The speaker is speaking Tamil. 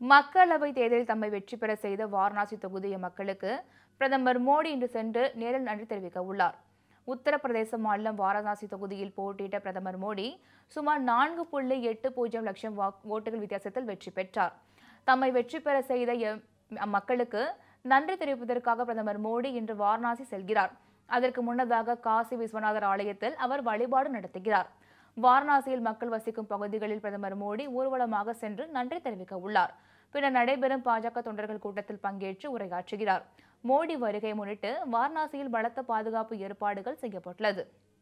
மக்களவை தேர்தலில் தம்மை வெற்றி பெற செய்த வாரணாசி தொகுதிய மக்களுக்கு பிரதமர் மோடி இன்று சென்று நேரில் நன்றி தெரிவிக்க உள்ளார் உத்தரப்பிரதேச மாநிலம் வாரணாசி தொகுதியில் போட்டியிட்ட பிரதமர் மோடி சுமார் நான்கு புள்ளி எட்டு பூஜ்ஜியம் லட்சம் வாக்- ஓட்டுகள் வித்தியாசத்தில் வெற்றி பெற்றார் தம்மை வெற்றி பெற செய்த எம்- மக்களுக்கு நன்றி தெரிவிப்பதற்காக பிரதமர் மோடி இன்று வாரணாசி செல்கிறார் அதற்கு முன்னதாக காசி விஸ்வநாதர் ஆலயத்தில் அவர் வழிபாடு நடத்துகிறார் வாரணாசியில் மக்கள் வசிக்கும் பகுதிகளில் பிரதமர் மோடி ஊர்வலமாக சென்று நன்றி தெரிவிக்க உள்ளார் பின்னர் நடைபெறும் பாஜக தொண்டர்கள் கூட்டத்தில் பங்கேற்று உரையாற்றுகிறார் மோடி வருகையை முன்னிட்டு வாரணாசியில் பலத்த பாதுகாப்பு ஏற்பாடுகள் செய்யப்பட்டுள்ளது